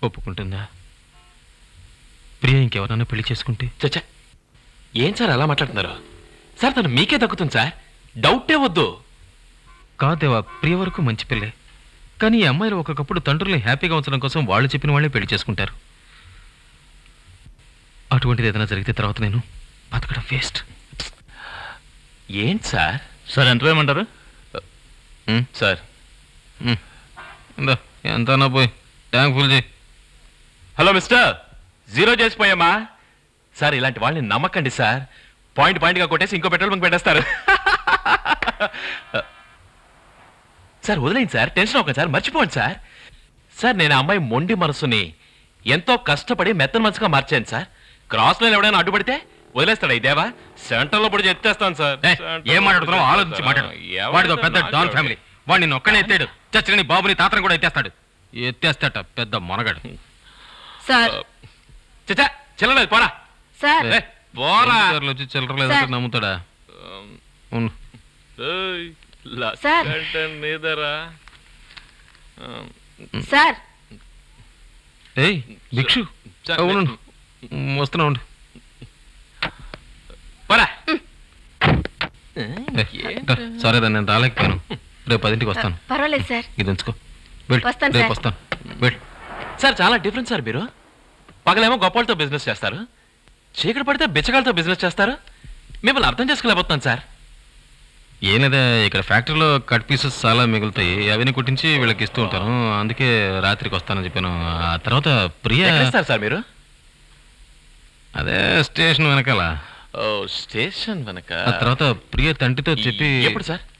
ఒప్పుకుంటుందా ప్రియ ఇంకెవరన్నా పెళ్లి చేసుకుంటే చచ్చా ఏం సార్ అలా మాట్లాడుతున్నారు సార్ తను మీకే దక్కుతుంది సార్ డౌటే వద్దు కాదేవా ప్రియ వరకు మంచి పిల్లే కానీ ఈ అమ్మాయిలు ఒక్కొక్కప్పుడు తండ్రుల్ని హ్యాపీగా ఉంచడం కోసం వాళ్ళు చెప్పిన వాళ్ళే పెళ్లి చేసుకుంటారు అటువంటిది ఏదైనా జరిగితే తర్వాత నేను బతకడం వేస్ట్ ఏంటి సార్ సార్ ఎంత వేయమంటారు సార్ ఎంత అన్నా పోయి ట్యాంక్ ఫుల్ చేయి హలో మిస్టర్ జీరో చేసిపోయామా సార్ ఇలాంటి వాళ్ళని నమ్మకండి సార్ పాయింట్ పాయింట్గా కొట్టేసి ఇంకో పెట్రోల్ బంక్ పెట్టేస్తారు సార్ వదిలేండి సార్ టెన్షన్ అవ్వకండి సార్ మర్చిపోండి సార్ సార్ నేను ఆ అమ్మాయి మొండి మనసుని ఎంతో కష్టపడి మెత్తన మనసుగా మార్చాను సార్ క్రాస్ లైన్ ఎవడైనా అడ్డుపడితే వదిలేస్తాడా ఈ దేవా సెంటర్లో పడి ఎత్తేస్తాను సార్ ఏయ్, ఏం మాట్లాడుతున్నావు ఆలోచించి మాట్లాడు వాడిదో పెద్ద డాన్ ఫ్యామిలీ వాడిని నిన్ను ఒక్కనే ఎత్తాడు చచ్చిన బాబుని తాతను కూడా ఎత్తేస్తాడు ఎత్తేస్తాట పెద్ద మొనగాడు సార్ చచ్చా చిల్లలేదు పోరా సార్ ఏ, పోరా ఎన్నిసార్లు వచ్చి చిల్లర లేదంటే సార్. నమ్ముతాడా అవును సార్. నీదరా సార్ ఏయ్ భిక్షు సార్, అవును వస్తున్నా ఉండు పోరా సరే రా, నేను రాలేకపోయాను రేపు పదింటికి వస్తాను పర్వాలేదు సార్ ఇది ఉంచుకో వెళ్ళు వస్తాను, రేపు సార్. వస్తాను వెళ్ళు సార్ చాలా డిఫరెంట్ సార్ మీరు పగలేమో గొప్పలతో బిజినెస్ చేస్తారు చీకటి పడితే బిచ్చగాళ్ళతో బిజినెస్ చేస్తారు మిమ్మల్ని అర్థం చేసుకోలేకపోతున్నాను సార్ ఏం లేదా ఇక్కడ ఫ్యాక్టరీలో కట్ పీసెస్ చాలా మిగులుతాయి అవన్నీ కుట్టించి వీళ్ళకి ఇస్తూ ఉంటాను అందుకే రాత్రికి వస్తానని చెప్పాను ఆ తర్వాత ప్రియ ఎక్కడ ఇస్తారు సార్ మీరు అదే స్టేషన్ వెనకాల ఓ స్టేషన్ వెనక ఆ తర్వాత ప్రియ తండ్రితో చెప్పి ఎప్పుడు సార్